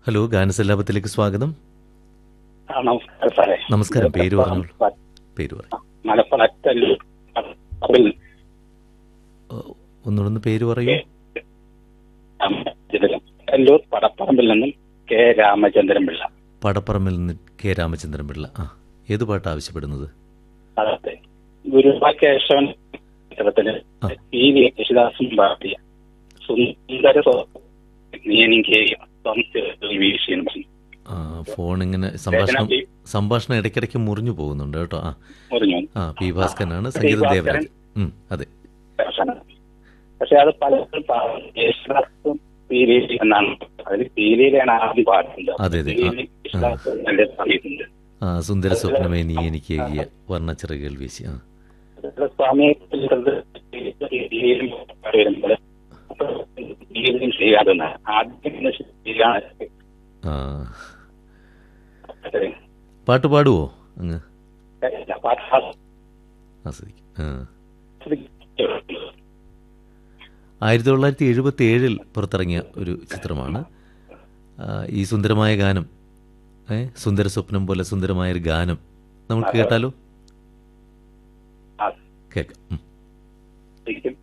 Hello ഗാനസല്ലാപത്തിലേക്ക് സ്വാഗതം ആ, നമസ്കാരം സാറേ നമസ്കാരം പേര് പറഞ്ഞോളൂ പേര് പറയും മലപ്പുറത്തല്ലൂർ അതിൽ ഒന്നുകൂടെ പേര് പറയൂ രാമചന്ദ്രൻ കല്ലൂർ പടപ്പറമ്പിൽ നിന്നും കെ രാമചന്ദ്രൻ പിള്ള പടപ്പറമ്പിൽ നിന്ന് കെ രാമചന്ദ്രൻ പിള്ള ആ ഏത് പാട്ട് ആവശ്യപ്പെടുന്നത് അതെ ഗുരുവാക്കേശവൻ ചിത്രത്തില് ആ. പി വി യേശുദാസും പാടിയ സുന്ദര സോ- നീ എനിക്ക് സംശയം വീഴ്ചയെന്ന് പറഞ്ഞു ആ ഫോൺ ഇങ്ങനെ സംഭാഷണം രചന പി. സംഭാഷണം ഇടയ്ക്കിടയ്ക്ക് മുറിഞ്ഞു പോകുന്നുണ്ട് കേട്ടോ ആ മുറിഞ്ഞു ആ പി ഭാസ്കരനാണ് സംഗീതം പി. ദേവരാജ് ഉം, അതെ പക്ഷെ അത് പലപ്പോഴും പാടും. യേശുദാസും പീലിയിൽ എന്നാണ് അതിൽ പീലിയിലാണ് ആദ്യം പാടുന്നത് അതെ, അതെ. ആ. പീലിയിൽ യേശുദാസ് നല്ല പാടിയിട്ടുണ്ട് ആ സുന്ദര സ്വപ്നമേ നീ എനിക്ക് ഏകിയ വർണ്ണച്ചിറകുകൾ വീശി ആ സ്വാമിയെ പീലിയിലും പാടി വരുമ്പോൾ പീലിയിലും ചെയ്യാതെന്ന് ആദ്യം ഒന്ന് ശരിയാണ് ആ പാട്ട് പാടുവോ അങ്ങ് പാട്ട് ആസ്വദിക്കും ആ ആയിരത്തി തൊള്ളായിരത്തി എഴുപത്തി ഏഴിൽ പുറത്തിറങ്ങിയ ഒരു ചിത്രമാണ് ആ, ഈ സുന്ദരമായ ഗാനം ഏ സുന്ദര സ്വപ്നം പോലെ സുന്ദരമായ ഒരു ഗാനം നമുക്ക് കേട്ടാലോ കേൾക്കാം ഉം. ആസ്വദിക്കും